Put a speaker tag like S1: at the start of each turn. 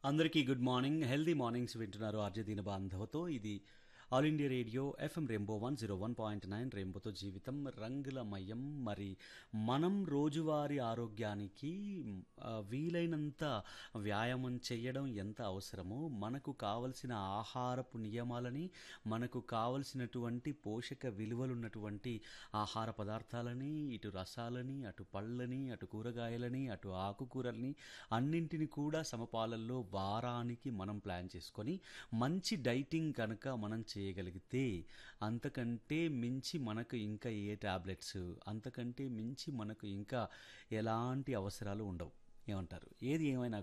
S1: అందరికీ good morning healthy mornings వింటున్నారు RJ Deena బాంధవతో ఇది All India Radio FM Rainbow one zero one point nine రెయిన్బోతో జీవితం రంగులమయం మరి మనం రోజువారీ ఆరోగ్యానికి ఆ, వీలైనంత వ్యాయామం చేయడం ఎంత అవసరమో మనకు కావలసిన ఆహారపు నియమాలని మనకు కావలసినటువంటి పోషక విలువలున్నటువంటి ఆహార పదార్థాలని ఇటు రసాలని అటు పళ్ళని అటు కూరగాయలని అటు ఆకుకూరల్ని అన్నింటిని కూడా సమపాలల్లో వారానికి మనం ప్లాన్ చేసుకొని మంచి డైటింగ్ కనుక మనం చేయగలిగితే అంతకంటే మించి మనకు ఇంకా ఏ టాబ్లెట్స్ అంతకంటే మించి మనకు ఇంకా ఎలాంటి అవసరాలు ఉండవు ఏమంటారు ఏది ఏమైనా